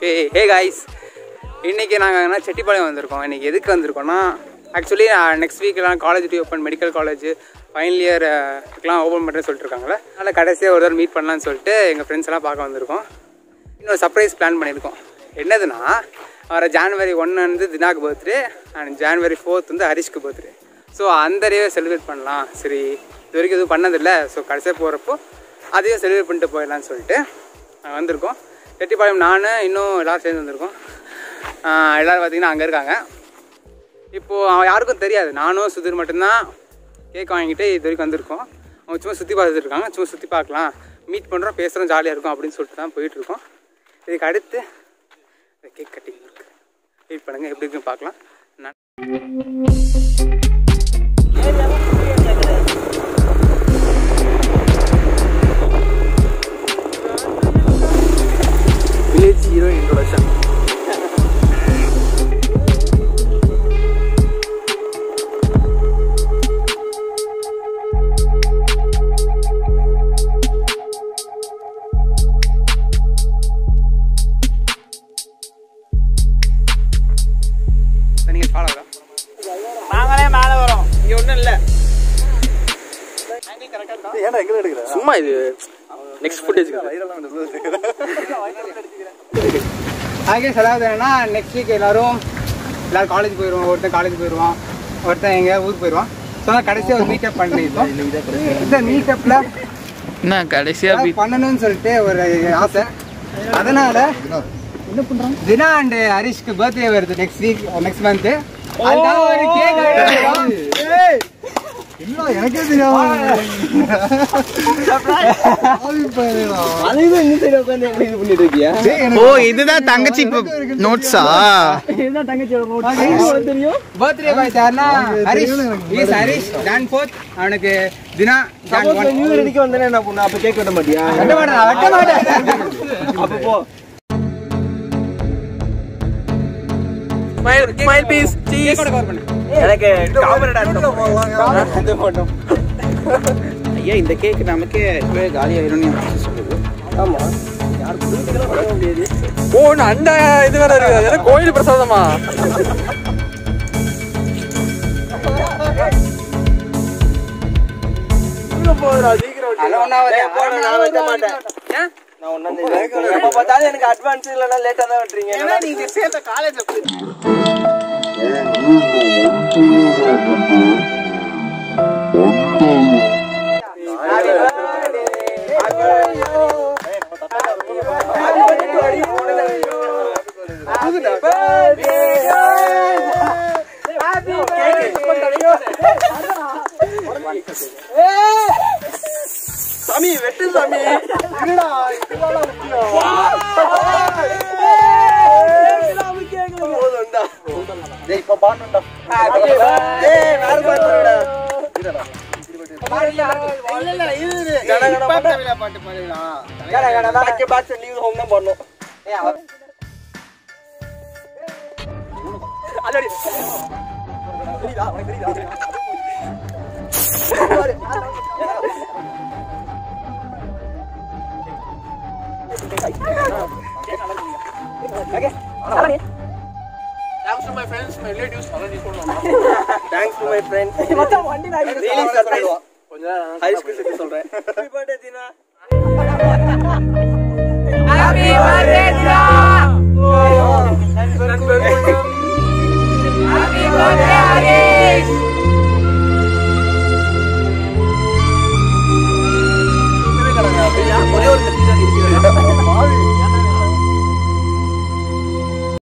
okay hey guys இன்றைக்கி நாங்கள் என்ன செட்டிப்பாளையம் வந்திருக்கோம் இன்றைக்கி எதுக்கு வந்திருக்கோம்னா ஆக்சுவலி நெக்ஸ்ட் வீக்கெலாம் காலேஜ் டி ஓப்பன் மெடிக்கல் காலேஜ் ஃபைனல் இயர்லாம் ஓப்பன் பண்ணுறேன்னு சொல்லிட்டு இருக்காங்களே அதனால் கடைசியாக ஒரு தடவை மீட் பண்ணலான்னு சொல்லிட்டு எங்கள் ஃப்ரெண்ட்ஸ் எல்லாம் பார்க்க வந்திருக்கோம் இன்னொரு சர்ப்ரைஸ் பிளான் பண்ணியிருக்கோம் என்னதுன்னா வர ஜான்வரி ஒன்று வந்து தினாக்கு பர்த்டே அண்ட் ஜான்வரி ஃபோர்த் வந்து ஹரிஷ்க்கு பர்த்டே ஸோ அந்த டேவே செலிப்ரேட் பண்ணலாம் சரி இது வரைக்கும் எதுவும் பண்ணதில்லை ஸோ கடைசியாக போகிறப்போ அதையும் செலிப்ரேட் பண்ணிட்டு போயிடலாம்னு சொல்லிட்டு நாங்கள் வந்திருக்கோம் செட்டிப்பாளையம் நான் இன்னும் எல்லோரும் சேர்ந்து வந்திருக்கோம் ஆஹ் எல்லாரும் பார்த்தீங்கன்னா அங்கே இருக்காங்க இப்போது அவன் யாருக்கும் தெரியாது நானும் சுதீர் மட்டும்தான் கேக் வாங்கிட்டு இது வரைக்கும் வந்திருக்கோம் அவங்க சும்மா சுற்றி பார்த்துட்டு இருக்காங்க சும்மா சுற்றி பார்க்கலாம் மீட் பண்ணுறோம் பேசுகிறோம் ஜாலியாக இருக்கும் அப்படின்னு சொல்லிட்டு தான் போயிட்டுருக்கோம் இதுக்கு அடுத்து கேக் கட்டிங் இருக்கு வெயிட் பண்ணுங்கள் எப்படி இருக்குன்னு பார்க்கலாம் நான் வில்லேஜ் ஹீரோ இன்ட்ரோடக்ஷன் நீங்கள் ஃபாலோ தான் நாங்களே மேலே வரோம் இங்கே ஒன்றும் இல்லை ஏன்டா எங்க எடுக்கிற சும்மா இது நெக்ஸ்ட் ஃபுட்டேஜ் ஆகே அதாவது என்னன்னா நெக்ஸ்ட் வீக் எல்லாரும் எல்லாரும் காலேஜ் போயிடுவோம் ஒருத்தன் காலேஜ் போயிடுவான் ஒருத்தன் எங்கேயா ஊருக்கு போயிடுவான் ஸோ அதான் கடைசியாக ஒரு மீட்டப் பண்ணியிருக்கோம் இந்த மீட்டப்பில் என்ன கடைசியாக பண்ணணும்னு சொல்லிட்டு ஒரு ஆசை அதனால என்ன பண்றோம் தினா அண்ட் ஹரிஷ்க்கு பர்த்டே வருது நெக்ஸ்ட் வீக் நெக்ஸ்ட் மந்த் அதுக்காக ஒரு கேக் எனக்கே தெரியாம ஓ இதுதான் தங்கச்சி நோட்ஸா பர்த்டே பாய் யாருன்னா Harish is Harish Jan fourth அவனுக்கு தினா ஜான் ஒன் நியூ ரெடிக்கு வந்தேனே என்ன பண்ண அப்ப கேக் வெட்ட மாட்டியா வெட்ட மாட்டேன் வெட்ட மாட்டேன் அப்ப போ smile smile peace cheese cover பண்ணு எனக்கு காமெடி போட்டோம் ஐயா இந்த கேக் நமக்கே இப்பவே காலி ஆயிரும் சொல்லுது ஆமா யார் புரிஞ்சுக்கலாம் பண்ண முடியாது ஓ அந்த இது வேற இருக்கு அதெல்லாம் கோயில் பிரசாதமா போதுடா சீக்கிரம் அது ஒன்றாவது நான் வைக்க மாட்டேன் ஏன் நான் ஒன்னும் எப்ப பார்த்தாலும் எனக்கு அட்வான்ஸ் இல்லைன்னா லேட்டா தான் வெட்டுறீங்க ஏன்னா நீங்க சேர்த்த காலேஜ் சாமி வெட்டு சாமி இருடா இதுதான் முக்கியம் போதும்டா டேய் இப்ப பாடணும்டா ஏய் வேற பாட்டுடா தேங்க்ஸ் டு மை ஃப்ரெண்ட் மச்சான் வண்டி நான் ரியலி சர்ப்ரைஸ் கொஞ்ச நேரம் ஹை ஸ்கூல் சிட்டி சொல்றேன் ஹாப்பி பர்த்டே தீனா ஒரே ஒரு தட்டி தான் இருக்கு